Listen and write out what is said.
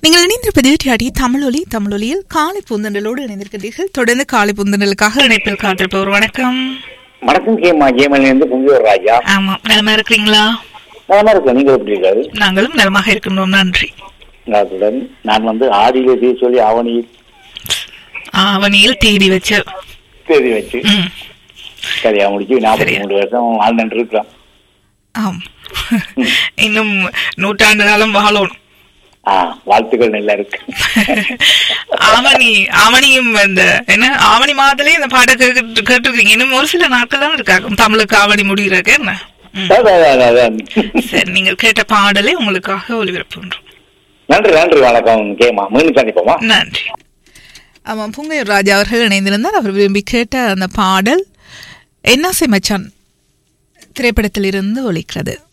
நீங்கள் இணைந்திருப்பது டிஆடி தமிழொலி தமிழொலியில் காலை புந்தண்டலோடு இணைந்திருக்கிறீர்கள் தொடர்ந்து காலை புந்தண்டலுக்காக இணைப்பில் காத்திருப்பவர் வணக்கம் வணக்கம் கேமா ஜேமல்ல இருந்து புங்கியூர் ராஜா ஆமாம் நலமா இருக்கிறீங்களா நலமா இருக்கேன் நீங்க எப்படி இருக்காரு நாங்களும் நலமாக இருக்கின்றோம் நன்றி நலத்துடன் நான் வந்து ஆடியில தீ சொல்லி அவனியில் அவனியில் தேடி வச்ச தேதி வச்சு ம், சரியா முடிச்சு நாற்பத்தி சரியா. மூணு வருஷம் வாழ்ந்துட்டு இருக்கிறோம் ஆம் இன்னும் நூற்றாண்டு காலம் வாழணும் ஆ வாழ்த்துக்கள் நல்லா இருக்கு ஆவணி ஆவணியும் இந்த என்ன ஆவணி மாதத்திலே இந்த பாட்டை கேட்டு கேட்டுருக்கீங்க இன்னும் ஒரு சில நாட்கள் தான் இருக்காங்க தமிழுக்கு ஆவணி முடிகிறக்கு என்ன ம். அதான், அதான், அதான். சரி நீங்கள் கேட்ட பாடலை உங்களுக்காக ஒளிபரப்புகின்றோம் நன்றி நன்றி வணக்கம் கேமா மீண்டும் சந்திப்போமா நன்றி ஆமாம் புங்கையூர் ராஜா அவர்கள் இணைந்திருந்தார் அவர் விரும்பி கேட்ட அந்த பாடல் என்னாசை மச்சான் திரைப்படத்திலிருந்து ஒலிக்கிறது